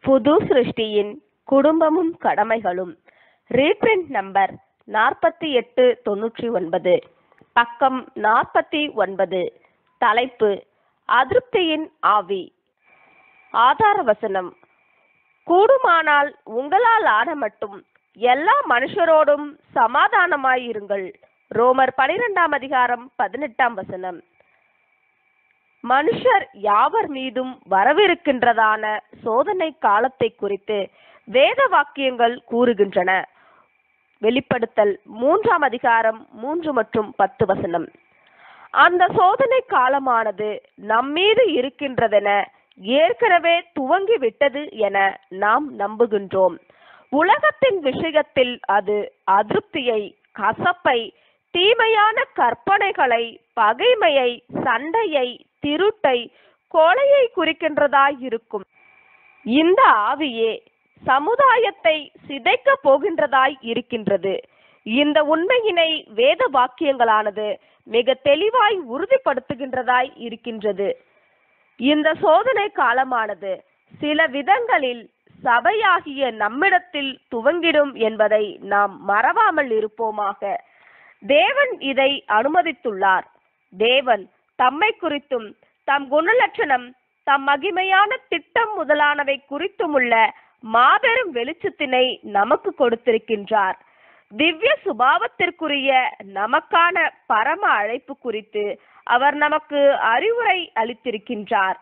புது சிருஷ்டியின் குடும்பமும் கடமைகளும் reprint number நாற்பத்தி எட்டு தொண்ணூற்றி ஒன்பது பக்கம் நாற்பத்தி ஒன்பது தலைப்பு அதிருப்தியின் ஆவி ஆதார வசனம் கூடுமானால் உங்களால் ஆன மட்டும் எல்லா மனுஷரோடும் சமாதானமாயிருங்கள் ரோமர் பனிரெண்டாம் அதிகாரம் பதினெட்டாம் வசனம் மனுஷர் யாவர் மீதும் வரவிருக்கின்றதான சோதனை காலத்தை குறித்து வேத வாக்கியங்கள் கூறுகின்றன வெளிப்படுத்தல் மூன்றாம் அதிகாரம் மூன்று மற்றும் பத்து வசனம் அந்த சோதனை காலமானது நம்மீது இருக்கின்றதென ஏற்கனவே துவங்கி விட்டது என நாம் நம்புகின்றோம் உலகத்தின் விஷயத்தில் அது அதிருப்தியை கசப்பை தீமையான கற்பனைகளை பகைமையை சண்டையை திருட்டை கொலையை குறிக்கின்றதாயிருக்கும் இந்த ஆவியே சமுதாயத்தை சிதைக்க போகின்றதாய் இருக்கின்றது இந்த உண்மையினை வேத வாக்கியங்களானது மிக தெளிவாய் உறுதிப்படுத்துகின்றதாய் இருக்கின்றது இந்த சோதனை காலமானது சில விதங்களில் சபையாகிய நம்மிடத்தில் துவங்கிடும் என்பதை நாம் மறவாமல் இருப்போமாக தேவன் இதை அனுமதித்துள்ளார் தேவன் தம்மை குறித்தும் தம் குணலட்சணம் தம் மகிமையான திட்டம் முதலானவை குறித்துமுள்ள மாபெரும் வெளிச்சத்தினை நமக்கு கொடுத்திருக்கின்றார் திவ்ய சுபாவத்திற்குரிய நமக்கான பரம அழைப்பு குறித்து அவர் நமக்கு அறிவுரை அளித்திருக்கின்றார்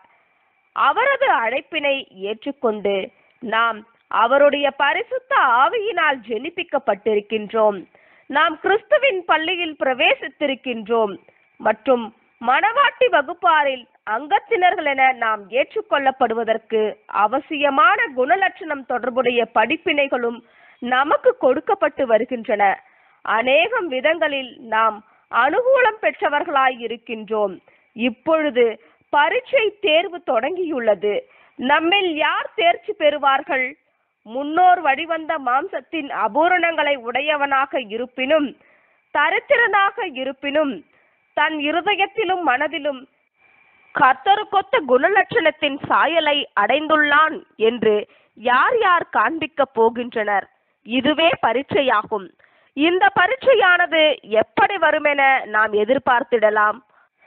அவரது அழைப்பினை ஏற்றுக்கொண்டு நாம் அவருடைய பரிசுத்த ஆவியினால் ஜெனிப்பிக்கப்பட்டிருக்கின்றோம் நாம் கிறிஸ்துவின் பள்ளியில் பிரவேசித்திருக்கின்றோம் மற்றும் மணவாட்டி வகுப்பாரில் அங்கத்தினர்கள் என நாம் ஏற்றுக்கொள்ளப்படுவதற்கு அவசியமான குணலட்சணம் தொடர்புடைய படிப்பினைகளும் நமக்கு கொடுக்கப்பட்டு வருகின்றன அநேகம் விதங்களில் நாம் அனுகூலம் பெற்றவர்களாய் இருக்கின்றோம் இப்பொழுது பரீட்சை தேர்வு தொடங்கியுள்ளது நம்மில் யார் தேர்ச்சி பெறுவார்கள் முன்னோர் வழிவந்த மாம்சத்தின் அபூரணங்களை உடையவனாக இருப்பினும் தரித்திரனாக இருப்பினும் தன் இருதயத்திலும் மனதிலும் கர்த்தருக்கொத்த குணலட்சணத்தின் சாயலை அடைந்துள்ளான் என்று யார் யார் காண்பிக்கப் போகின்றனர் இதுவே பரீட்சையாகும் இந்த பரீட்சையானது எப்படி வருமென நாம் எதிர்பார்த்திடலாம்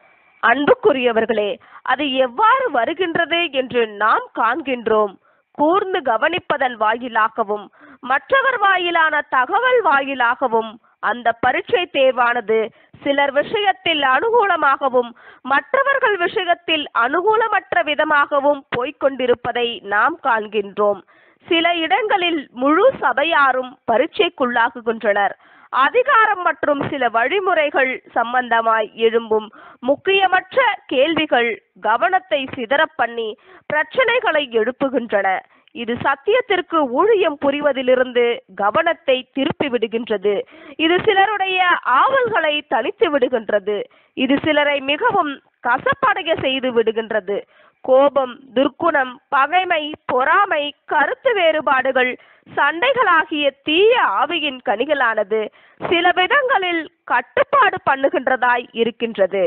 அன்புக்குரியவர்களே அது எவ்வாறு வருகின்றது என்று நாம் காண்கின்றோம் கூர்ந்து கவனிப்பதன் வாயிலாகவும் மற்றவர் வாயிலான தகவல் வாயிலாகவும் அந்த பரீட்சை தேர்வானது சிலர் விஷயத்தில் அனுகூலமாகவும் மற்றவர்கள் விஷயத்தில் அனுகூலமற்ற விதமாகவும் போய்கொண்டிருப்பதை நாம் காண்கின்றோம் சில இடங்களில் முழு சபையாரும் பரீட்சைக்குள்ளாகுகின்றனர் அதிகாரம் மற்றும் சில வழிமுறைகள் சம்பந்தமாய் எழும்பும் முக்கியமற்ற கேள்விகள் கவனத்தை சிதறப் பண்ணி பிரச்சனைகளை எழுப்புகின்றன இது சத்தியத்திற்கு ஊழியம் புரிவதிலிருந்து கவனத்தை திருப்பி விடுகின்றது இது சிலருடைய ஆவல்களை தனித்து விடுகின்றது இது சிலரை மிகவும் கசப்படைய செய்து விடுகின்றது கோபம் துர்க்குணம் பகைமை பொறாமை கருத்து வேறுபாடுகள் சண்டைகளாகிய தீய ஆவியின் கனிகளானது சில விதங்களில் கட்டுப்பாடு பண்ணுகின்றதாய் இருக்கின்றது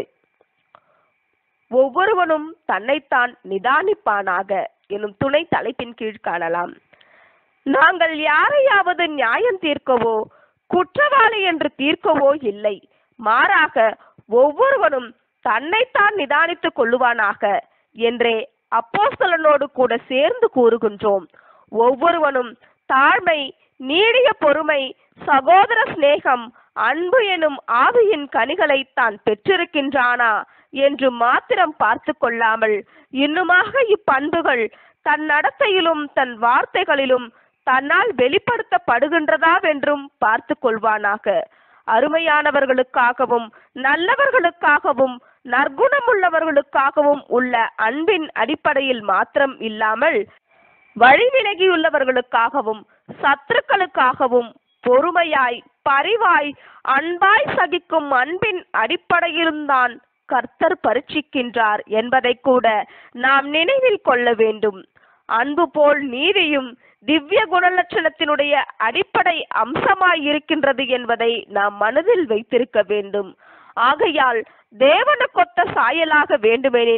ஒவ்வொருவனும் தன்னைத்தான் நிதானிப்பானாக எனும் துணை தலைப்பின் கீழ் காணலாம் நாங்கள் யாரையாவது நியாயம் தீர்க்கவோ குற்றவாளி என்று தீர்க்கவோ இல்லை மாறாக ஒவ்வொருவனும் தன்னைத்தான் நிதானித்துக் கொள்ளுவானாக என்றே அப்போஸ்தலனோடு கூட சேர்ந்து கூறுகின்றோம் ஒவ்வொருவனும் தாழ்மை நீடிய பொறுமை சகோதர சிநேகம் அன்பு எனும் ஆவியின் கனிகளை தான் பெற்றிருக்கின்றானா என்று மாத்திரம் பார்த்து கொள்ளாமல் இன்னுமாக இப்பண்புகள் தன் நடத்தையிலும் தன் வார்த்தைகளிலும் தன்னால் வெளிப்படுத்தப்படுகின்றதாவென்றும் பார்த்து கொள்வானாக அருமையானவர்களுக்காகவும் நல்லவர்களுக்காகவும் நற்குணமுள்ளவர்களுக்காகவும் உள்ள அன்பின் அடிப்படையில் மாத்திரம் இல்லாமல் வழிவிலகியுள்ளவர்களுக்காகவும் சத்துருக்களுக்காகவும் பொறுமையாய் பரிவாய் அன்பாய் சகிக்கும் அன்பின் அடிப்படையிலும்தான் கர்த்தர் பரீட்சிக்கின்றார் என்பதை கூட நாம் நினைவில் கொள்ள வேண்டும் அன்பு போல் நீதியும் திவ்ய குணலட்சணத்தினுடைய அடிப்படை அம்சமாய் இருக்கின்றது என்பதை நாம் மனதில் வைத்திருக்க வேண்டும் ஆகையால் தேவனுக்கொத்த சாயலாக வேண்டுமெனில்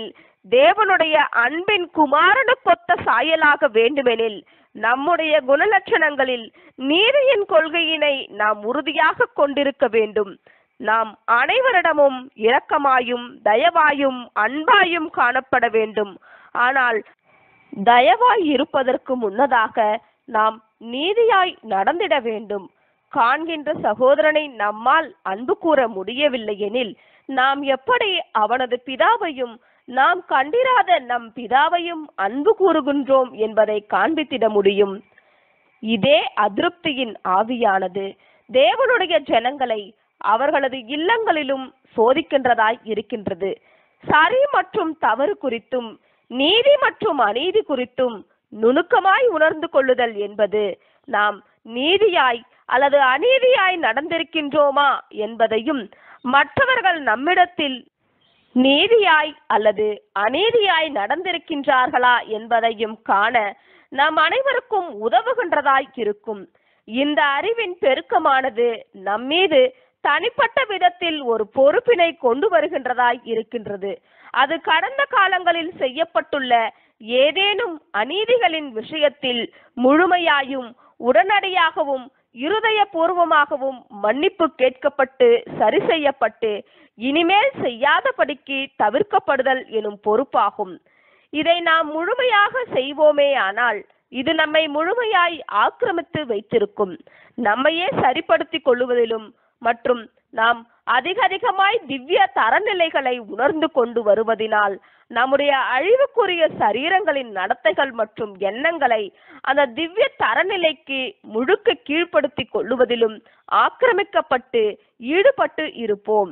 தேவனுடைய அன்பின் குமாரனுக்கொத்த சாயலாக வேண்டுமெனில் நம்முடைய குணலட்சணங்களில் நீதியின் கொள்கையினை நாம் உறுதியாக கொண்டிருக்க வேண்டும் நாம் அனைவரிடமும் இரக்கமாயும் தயவாயும் அன்பாயும் காணப்பட வேண்டும் ஆனால் தயவாய் இருப்பதற்கு முன்னதாக நாம் நீதியாய் நடந்திட வேண்டும் காண்கின்ற சகோதரனை நம்மால் அன்பு கூற முடியவில்லை எனில் நாம் எப்படி அவனது பிதாவையும் நாம் கண்டிராத நம் பிதாவையும் அன்பு கூறுகின்றோம் என்பதை காண்பித்திட முடியும் இதே அதிருப்தியின் ஆவியானது தேவனுடைய ஜனங்களை அவர்களது இல்லங்களிலும் சோதிக்கின்றதாய் இருக்கின்றது சரி மற்றும் தவறு குறித்தும் நீதி மற்றும் அநீதி குறித்தும் நுணுக்கமாய் உணர்ந்து கொள்ளுதல் என்பது நாம் நீதியாய் அல்லது அநீதியாய் நடந்திருக்கின்றோமா என்பதையும் மற்றவர்கள் நம்மிடத்தில் நீதியாய் அல்லது அநீதியாய் நடந்திருக்கின்றார்களா என்பதையும் காண நம் அனைவருக்கும் உதவுகின்றதாய் இருக்கும் இந்த அறிவின் பெருக்கமானது நம்மீது தனிப்பட்ட விதத்தில் ஒரு பொறுப்பினை கொண்டு வருகின்றதாய் இருக்கின்றது அது கடந்த காலங்களில் செய்யப்பட்டுள்ள ஏதேனும் அநீதிகளின் விஷயத்தில் முழுமையாயும் உடனடியாகவும் இருதயபூர்வமாகவும் மன்னிப்பு கேட்கப்பட்டு சரி செய்யப்பட்டு இனிமேல் செய்யாதபடிக்கு தவிர்க்கப்படுதல் எனும் பொறுப்பாகும் இதை நாம் முழுமையாக செய்வோமே ஆனால் இது நம்மை முழுமையாய் ஆக்கிரமித்து வைத்திருக்கும் நம்மையே சரிப்படுத்திக் கொள்ளுவதிலும் மற்றும் நாம் அதிக அதிகமாய் திவ்ய தரநிலைகளை உணர்ந்து கொண்டு வருவதினால் நம்முடைய அழிவுக்குரிய சரீரங்களின் நடத்தைகள் மற்றும் எண்ணங்களை அந்த திவ்ய தரநிலைக்கு முழுக்க கீழ்ப்படுத்திக் கொள்ளுவதிலும் ஆக்கிரமிக்கப்பட்டு ஈடுபட்டு இருப்போம்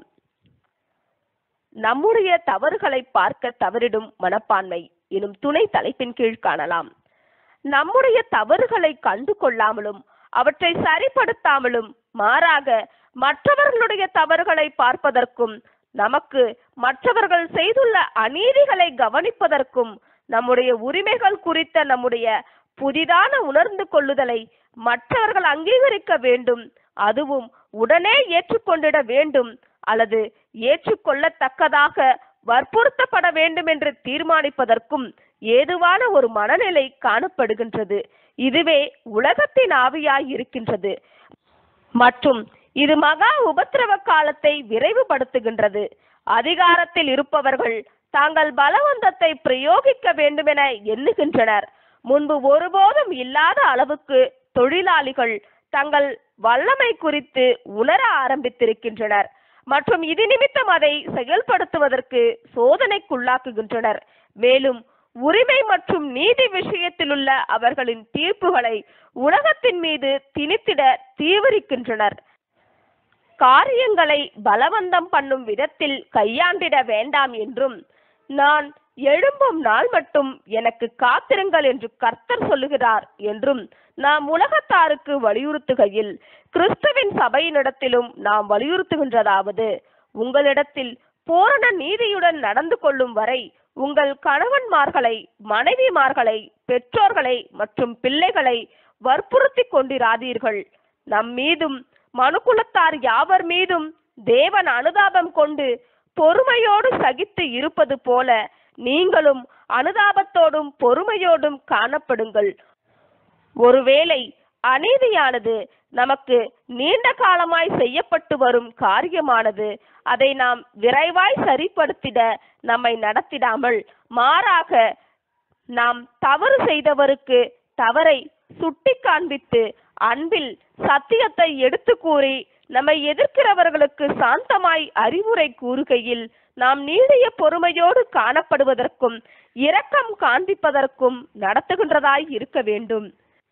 நம்முடைய தவறுகளை பார்க்க தவறிடும் மனப்பான்மை எனும் துணை தலைப்பின் கீழ் காணலாம் நம்முடைய தவறுகளை கண்டு கொள்ளாமலும் அவற்றை சரிப்படுத்தாமலும் மாறாக மற்றவர்களுடைய தவறுகளை பார்ப்பதற்கும் நமக்கு மற்றவர்கள் செய்துள்ள அநீதிகளை கவனிப்பதற்கும் நம்முடைய உரிமைகள் குறித்த நம்முடைய புதிதான உணர்ந்து கொள்ளுதலை மற்றவர்கள் அங்கீகரிக்க வேண்டும் அதுவும் உடனே ஏற்றுக்கொண்டிட வேண்டும் அல்லது ஏற்றுக்கொள்ளத்தக்கதாக வற்புறுத்தப்பட வேண்டும் என்று தீர்மானிப்பதற்கும் ஏதுவான ஒரு மனநிலை காணப்படுகின்றது இதுவே உலகத்தின் ஆவியாய் இருக்கின்றது மற்றும் இது மகா உபத்திரவ காலத்தை விரைவுபடுத்துகின்றது அதிகாரத்தில் இருப்பவர்கள் தாங்கள் பலவந்தத்தை பிரயோகிக்க வேண்டுமென எண்ணுகின்றனர் முன்பு ஒருபோதும் இல்லாத அளவுக்கு தொழிலாளிகள் தங்கள் வல்லமை குறித்து உணர ஆரம்பித்திருக்கின்றனர் மற்றும் இது நிமித்தம் அதை செயல்படுத்துவதற்கு சோதனைக்குள்ளாக்குகின்றனர் மேலும் உரிமை மற்றும் நீதி விஷயத்திலுள்ள அவர்களின் தீர்ப்புகளை உலகத்தின் மீது திணித்திட தீவிரிக்கின்றனர் காரியங்களை பலவந்தம் பண்ணும் விதத்தில் கையாண்டிட வேண்டாம் என்றும் நான் எழும்பும் நாள் மட்டும் எனக்கு காத்திருங்கள் என்று கர்த்தர் சொல்லுகிறார் என்றும் நாம் உலகத்தாருக்கு வலியுறுத்துகையில் கிறிஸ்துவின் சபையினிடத்திலும் நாம் வலியுறுத்துகின்றதாவது உங்களிடத்தில் பூரண நீதியுடன் நடந்து கொள்ளும் வரை உங்கள் கணவன்மார்களை மனைவிமார்களை பெற்றோர்களை மற்றும் பிள்ளைகளை வற்புறுத்திக் கொண்டிராதீர்கள் நம் மீதும் மனுக்குலத்தார் யாவர் மீதும் தேவன் அனுதாபம் கொண்டு பொறுமையோடு சகித்து இருப்பது போல நீங்களும் அனுதாபத்தோடும் பொறுமையோடும் காணப்படுங்கள் ஒருவேளை அநீதியானது நமக்கு நீண்ட காலமாய் செய்யப்பட்டு வரும் காரியமானது அதை நாம் விரைவாய் சரிப்படுத்திட நம்மை நடத்திடாமல் மாறாக நாம் தவறு செய்தவருக்கு தவறை சுட்டி காண்பித்து அன்பில் சத்தியத்தை எடுத்து கூறி நம்மை எதிர்க்கிறவர்களுக்கு சாந்தமாய் அறிவுரை கூறுகையில் நாம் நீடிய பொறுமையோடு காணப்படுவதற்கும் இரக்கம் காண்பிப்பதற்கும் நடத்துகின்றதாய் இருக்க வேண்டும்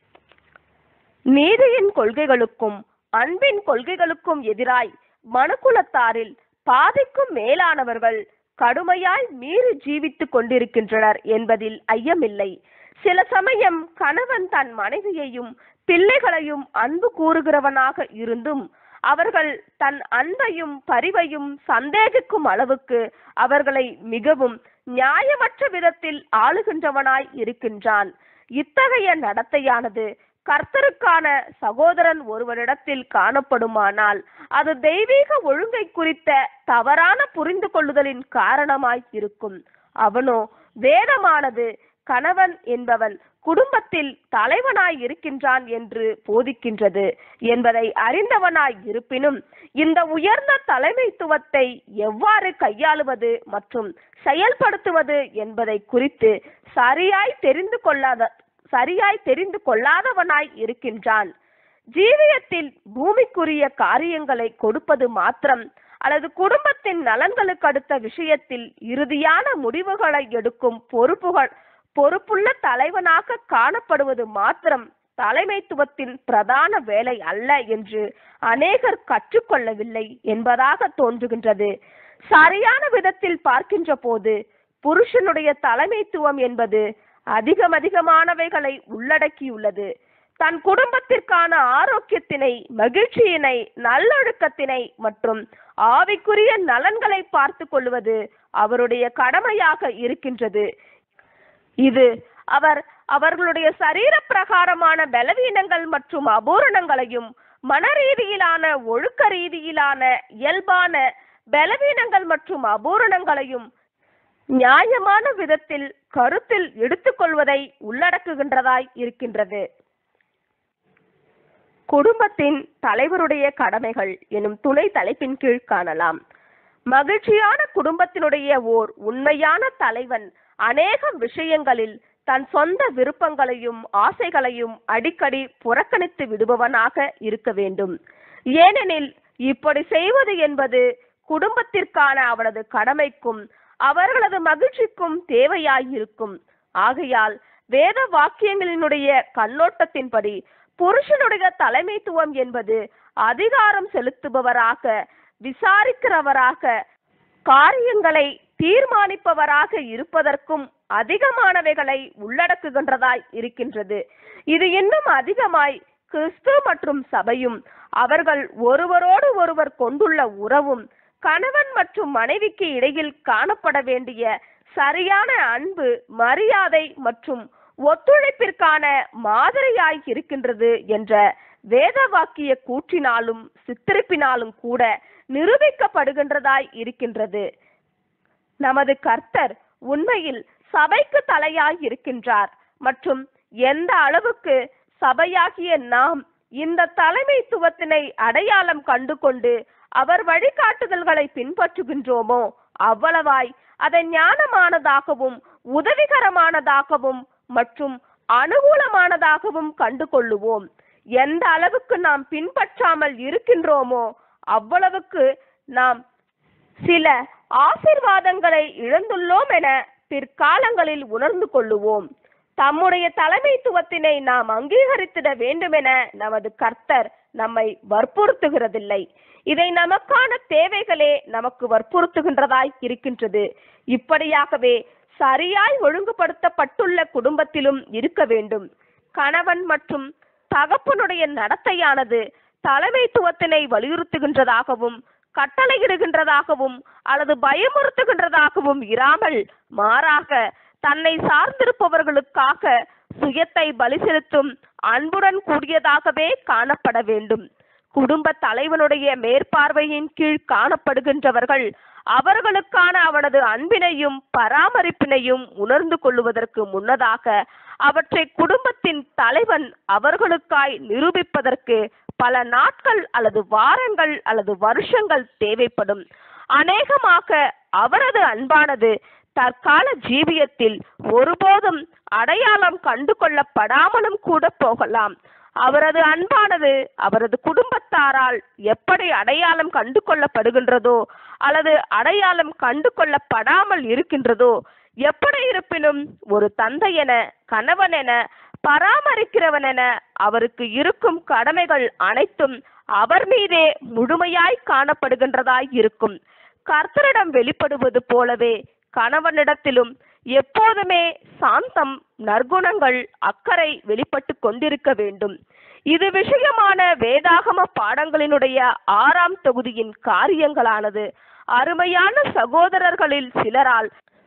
நீதியின் கொள்கைகளுக்கும் அன்பின் கொள்கைகளுக்கும் எதிராய் மனுக்குலத்தாரில் பாதிக்கும் மேலானவர்கள் கடுமையாய் மீறி ஜீவித்துக் கொண்டிருக்கின்றனர் என்பதில் ஐயமில்லை சில சமயம் கணவன் தன் மனைவியையும் பிள்ளைகளையும் அன்பு கூறுகிறவனாக இருந்தும் அவர்கள் தன் அன்பையும் பரிவையும் சந்தேகிக்கும் அளவுக்கு அவர்களை மிகவும் நியாயமற்ற விதத்தில் ஆளுகின்றவனாய் இருக்கின்றான் இத்தகைய நடத்தையானது கர்த்தருக்கான சகோதரன் ஒருவனிடத்தில் காணப்படுமானால் அது தெய்வீக ஒழுங்கை குறித்த தவறான புரிந்து கொள்ளுதலின் காரணமாய் இருக்கும் அவனோ வேதமானது கணவன் என்பவன் குடும்பத்தில் தலைவனாய் இருக்கின்றான் என்று போதிக்கின்றது என்பதை அறிந்தவனாய் இருப்பினும் இந்த உயர்ந்த தலைமைத்துவத்தை எவ்வாறு கையாளுவது மற்றும் செயல்படுத்துவது என்பதை குறித்து சரியாய் தெரிந்து கொள்ளாத சரியாய் தெரிந்து கொள்ளாதவனாய் இருக்கின்றான் ஜீவியத்தில் பூமிக்குரிய காரியங்களை கொடுப்பது மாத்திரம் அல்லது குடும்பத்தின் நலன்களுக்கு அடுத்த விஷயத்தில் இறுதியான முடிவுகளை எடுக்கும் பொறுப்புகள் பொறுப்புள்ள தலைவனாக காணப்படுவது மாத்திரம் தலைமைத்துவத்தின் பிரதான வேலை அல்ல என்று அநேகர் கற்றுக்கொள்ளவில்லை என்பதாக தோன்றுகின்றது சரியான விதத்தில் பார்க்கின்ற போது புருஷனுடைய தலைமைத்துவம் என்பது அதிகம் அதிகமானவைகளை உள்ளடக்கியுள்ளது தன் குடும்பத்திற்கான ஆரோக்கியத்தினை மகிழ்ச்சியினை நல்லொழுக்கத்தினை மற்றும் ஆவிக்குரிய நலன்களை பார்த்து கொள்வது அவருடைய கடமையாக இருக்கின்றது இது அவர் அவர்களுடைய சரீர பிரகாரமான பலவீனங்கள் மற்றும் அபூரணங்களையும் மனரீதியிலான ஒழுக்க ரீதியிலான இயல்பான பலவீனங்கள் மற்றும் அபூரணங்களையும் நியாயமான விதத்தில் கருத்தில் எடுத்துக்கொள்வதை உள்ளடக்குகின்றதாய் இருக்கின்றது குடும்பத்தின் தலைவருடைய கடமைகள் எனும் துணை தலைப்பின் கீழ் காணலாம் மகிழ்ச்சியான குடும்பத்தினுடைய ஓர் உண்மையான தலைவன் அநேக விஷயங்களில் தன் சொந்த விருப்பங்களையும் ஆசைகளையும் அடிக்கடி புறக்கணித்து விடுபவனாக இருக்க வேண்டும் ஏனெனில் இப்படி செய்வது என்பது குடும்பத்திற்கான அவனது கடமைக்கும் அவர்களது மகிழ்ச்சிக்கும் தேவையாயிருக்கும் ஆகையால் வேத வாக்கியங்களினுடைய கண்ணோட்டத்தின்படி புருஷனுடைய தலைமைத்துவம் என்பது அதிகாரம் செலுத்துபவராக விசாரிக்கிறவராக காரியங்களை தீர்மானிப்பவராக இருப்பதற்கும் அதிகமானவைகளை உள்ளடக்குகின்றதாய் இருக்கின்றது இது இன்னும் அதிகமாய் கிறிஸ்து மற்றும் சபையும் அவர்கள் ஒருவரோடு ஒருவர் கொண்டுள்ள உறவும் கணவன் மற்றும் மனைவிக்கு இடையில் காணப்பட வேண்டிய சரியான அன்பு மரியாதை மற்றும் ஒத்துழைப்பிற்கான மாதிரியாய் இருக்கின்றது என்ற வேத வாக்கிய கூற்றினாலும் சித்தரிப்பினாலும் கூட நிரூபிக்கப்படுகின்றதாய் இருக்கின்றது நமது கர்த்தர் உண்மையில் சபைக்கு தலையாய் இருக்கின்றார் மற்றும் எந்த அளவுக்கு சபையாகிய நாம் இந்த தலைமைத்துவத்தினை அடையாளம் கண்டு கொண்டு அவர் வழிகாட்டுதல்களை பின்பற்றுகின்றோமோ அவ்வளவாய் அதை ஞானமானதாகவும் உதவிகரமானதாகவும் மற்றும் அனுகூலமானதாகவும் கண்டு கொள்ளுவோம் எந்த அளவுக்கு நாம் பின்பற்றாமல் இருக்கின்றோமோ அவ்வளவுக்கு நாம் சில ஆசிர்வாதங்களை இழந்துள்ளோம் என பிற்காலங்களில் உணர்ந்து கொள்ளுவோம் தம்முடைய தலைமைத்துவத்தினை நாம் அங்கீகரித்திட வேண்டுமென நமது கர்த்தர் நம்மை வற்புறுத்துகிறதில்லை இதை நமக்கான தேவைகளே நமக்கு வற்புறுத்துகின்றதாய் இருக்கின்றது இப்படியாகவே சரியாய் ஒழுங்குபடுத்தப்பட்டுள்ள குடும்பத்திலும் இருக்க வேண்டும் கணவன் மற்றும் தகப்பனுடைய நடத்தையானது தலைமைத்துவத்தினை வலியுறுத்துகின்றதாகவும் கட்டளையிடுகின்றதாகவும் அல்லது பயமுறுத்துகின்றதாகவும் இராமல் மாறாக தன்னை சார்ந்திருப்பவர்களுக்காக சுயத்தை பலி செலுத்தும் அன்புடன் கூடியதாகவே காணப்பட வேண்டும் குடும்ப தலைவனுடைய மேற்பார்வையின் கீழ் காணப்படுகின்றவர்கள் அவர்களுக்கான அவனது அன்பினையும் பராமரிப்பினையும் உணர்ந்து கொள்ளுவதற்கு முன்னதாக அவற்றை குடும்பத்தின் தலைவன் அவர்களுக்காய் நிரூபிப்பதற்கு பல நாட்கள் அல்லது வாரங்கள் அல்லது வருஷங்கள் தேவைப்படும் அநேகமாக அவரது அன்பானது தற்கால ஜீவியத்தில் ஒருபோதும் அடையாளம் கண்டு கொள்ளப்படாமலும் கூட போகலாம் அவரது அன்பானது அவரது குடும்பத்தாரால் எப்படி அடையாளம் கண்டு கொள்ளப்படுகின்றதோ அல்லது அடையாளம் கண்டு கொள்ளப்படாமல் இருக்கின்றதோ எப்படி இருப்பினும் ஒரு தந்தை என கணவன் என பராமரிக்கிறவன் என அவருக்கு இருக்கும் கடமைகள் அனைத்தும் அவர் மீதே முழுமையாய் காணப்படுகின்றதாய் இருக்கும் கர்த்தரிடம் வெளிப்படுவது போலவே கணவனிடத்திலும் எப்போதுமே சாந்தம் நற்குணங்கள் அக்கறை வெளிப்பட்டு கொண்டிருக்க வேண்டும் இது விஷயமான வேதாகம பாடங்களினுடைய ஆறாம் தொகுதியின் காரியங்களானது அருமையான சகோதரர்களில் சிலரால்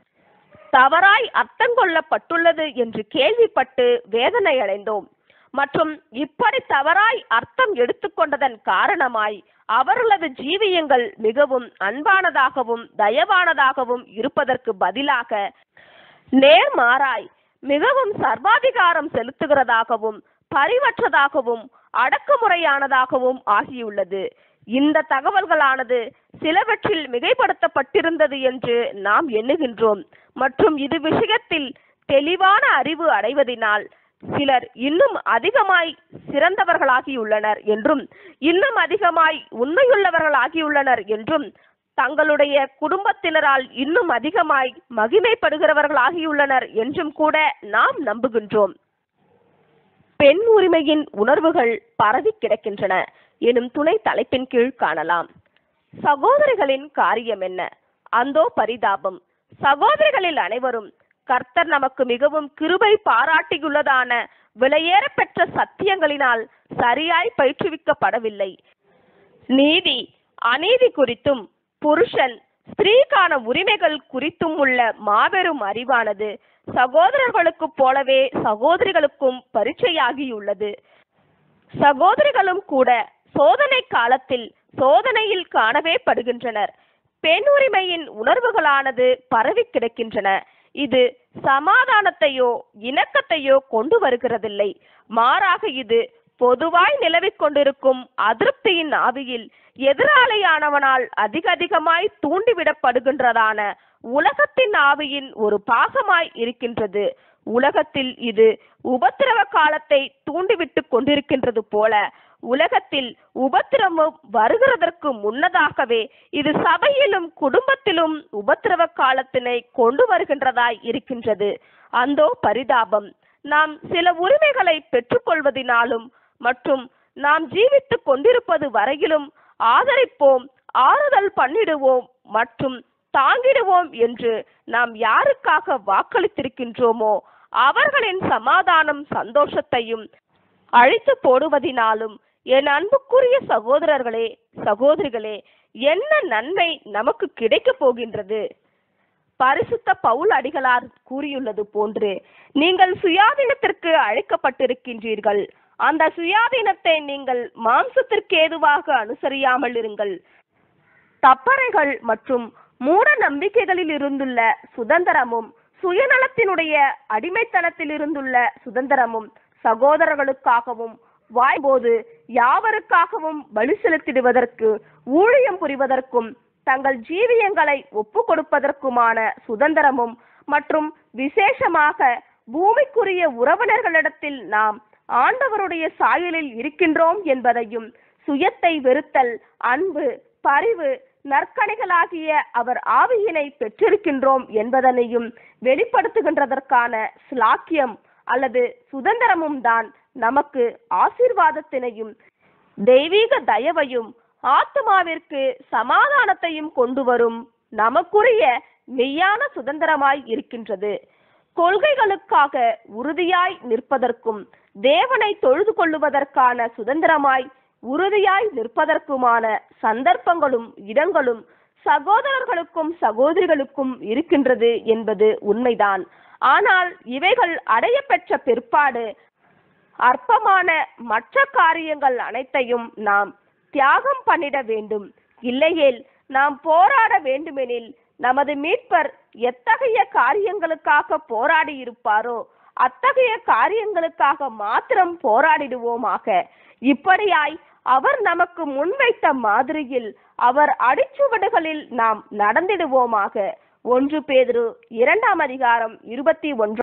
தவறாய் அர்த்தம் கொள்ளப்பட்டுள்ளது என்று கேள்விப்பட்டு வேதனை அடைந்தோம் மற்றும் இப்படி தவறாய் அர்த்தம் எடுத்துக்கொண்டதன் காரணமாய் அவர்களது ஜீவியங்கள் மிகவும் அன்பானதாகவும் தயவானதாகவும் இருப்பதற்கு பதிலாக நேர்மாறாய் மிகவும் சர்வாதிகாரம் செலுத்துகிறதாகவும் பரிவற்றதாகவும் அடக்குமுறையானதாகவும் ஆகியுள்ளது இந்த தகவல்களானது சிலவற்றில் மிகைப்படுத்தப்பட்டிருந்தது என்று நாம் எண்ணுகின்றோம் மற்றும் இது விஷயத்தில் தெளிவான அறிவு அடைவதினால் சிலர் இன்னும் அதிகமாய் சிறந்தவர்களாகியுள்ளனர் என்றும் இன்னும் அதிகமாய் உண்மையுள்ளவர்களாகியுள்ளனர் என்றும் தங்களுடைய குடும்பத்தினரால் இன்னும் அதிகமாய் மகிமைப்படுகிறவர்களாகியுள்ளனர் என்றும் கூட நாம் நம்புகின்றோம் பெண் உரிமையின் உணர்வுகள் பரவி கிடக்கின்றன எனும் துணை தலைப்பின் கீழ் காணலாம் சகோதரிகளின் காரியம் என்ன அந்தோ பரிதாபம் சகோதரிகளில் அனைவரும் கர்த்தர் நமக்கு மிகவும் கிருபை பாராட்டியுள்ளதான விலையேற பெற்ற சத்தியங்களினால் சரியாய் பயிற்றுவிக்கப்படவில்லை நீதி அநீதி குறித்தும் புருஷன் ஸ்திரீக்கான உரிமைகள் குறித்தும் உள்ள மாபெரும் அறிவானது சகோதரர்களுக்கு போலவே சகோதரிகளுக்கும் பரீட்சையாகியுள்ளது சகோதரிகளும் கூட சோதனை காலத்தில் சோதனையில் காணவே படுகின்றனர் பெண் உரிமையின் உணர்வுகளானது பரவி கிடக்கின்றன இது சமாதானத்தையோ இணக்கத்தையோ கொண்டு வருகிறதில்லை மாறாக இது பொதுவாய் நிலவிக் கொண்டிருக்கும் அதிருப்தியின் ஆவியில் எதிராளியானவனால் அதிக அதிகமாய் தூண்டிவிடப்படுகின்றதான உலகத்தின் ஆவியின் ஒரு பாகமாய் இருக்கின்றது உலகத்தில் இது உபத்திரவ காலத்தை தூண்டிவிட்டு கொண்டிருக்கின்றது போல உலகத்தில் உபத்திரவம் வருகிறதற்கு முன்னதாகவே இது சபையிலும் குடும்பத்திலும் உபத்திரவ காலத்தினை கொண்டு வருகின்றதாய் இருக்கின்றது அந்தோ பரிதாபம் நாம் சில உரிமைகளை பெற்றுக்கொள்வதினாலும் மற்றும் நாம் ஜீவித்துக் கொண்டிருப்பது வரையிலும் ஆதரிப்போம் ஆறுதல் பண்ணிடுவோம் மற்றும் தாங்கிடுவோம் என்று நாம் யாருக்காக வாக்களித்திருக்கின்றோமோ அவர்களின் சமாதானம் சந்தோஷத்தையும் அழித்து போடுவதினாலும் என் அன்புக்குரிய சகோதரர்களே சகோதரிகளே என்ன நன்மை நமக்கு கிடைக்கப் போகின்றது பரிசுத்த பவுல் அடிகளார் கூறியுள்ளது போன்று நீங்கள் சுயாதீனத்திற்கு அழைக்கப்பட்டிருக்கின்றீர்கள் அந்த சுயாதீனத்தை நீங்கள் மாம்சத்திற்கு ஏதுவாக அனுசரியாமல் இருங்கள் தப்பறைகள் மற்றும் மூட நம்பிக்கைகளில் இருந்துள்ள சுதந்திரமும் சுயநலத்தினுடைய அடிமைத்தனத்தில் இருந்துள்ள சுதந்திரமும் சகோதரர்களுக்காகவும் வாய்போது யாவருக்காகவும் பலி செலுத்திடுவதற்கு ஊழியம் புரிவதற்கும் தங்கள் ஜீவியங்களை ஒப்பு கொடுப்பதற்குமான சுதந்திரமும் மற்றும் விசேஷமாக பூமிக்குரிய உறவினர்களிடத்தில் நாம் ஆண்டவருடைய சாயலில் இருக்கின்றோம் என்பதையும் சுயத்தை வெறுத்தல் அன்பு பரிவு நற்கணிகளாகிய அவர் ஆவியினை பெற்றிருக்கின்றோம் என்பதனையும் வெளிப்படுத்துகின்றதற்கான ஸ்லாக்கியம் அல்லது சுதந்திரமும் தான் நமக்கு ஆசீர்வாதத்தினையும் தெய்வீக தயவையும் ஆத்மாவிற்கு சமாதானத்தையும் கொண்டு வரும் நமக்குரிய மெய்யான சுதந்திரமாய் இருக்கின்றது கொள்கைகளுக்காக உறுதியாய் நிற்பதற்கும் தேவனை தொழுது கொள்ளுவதற்கான சுதந்திரமாய் உறுதியாய் நிற்பதற்குமான சந்தர்ப்பங்களும் இடங்களும் சகோதரர்களுக்கும் சகோதரிகளுக்கும் இருக்கின்றது என்பது உண்மைதான் ஆனால் இவைகள் அடைய பெற்ற பிற்பாடு அற்பமான மற்ற காரியங்கள் அனைத்தையும் நாம் தியாகம் பண்ணிட வேண்டும் இல்லையேல் நாம் போராட வேண்டுமெனில் நமது மீட்பர் எத்தகைய காரியங்களுக்காக போராடி இருப்பாரோ அத்தகைய காரியங்களுக்காக மாத்திரம் போராடிடுவோமாக இப்படியாய் அவர் நமக்கு முன்வைத்த மாதிரியில் அவர் அடிச்சுவடுகளில் நாம் நடந்திடுவோமாக ஒன்று பேதுரு இரண்டாம் அதிகாரம் இருபத்தி ஒன்று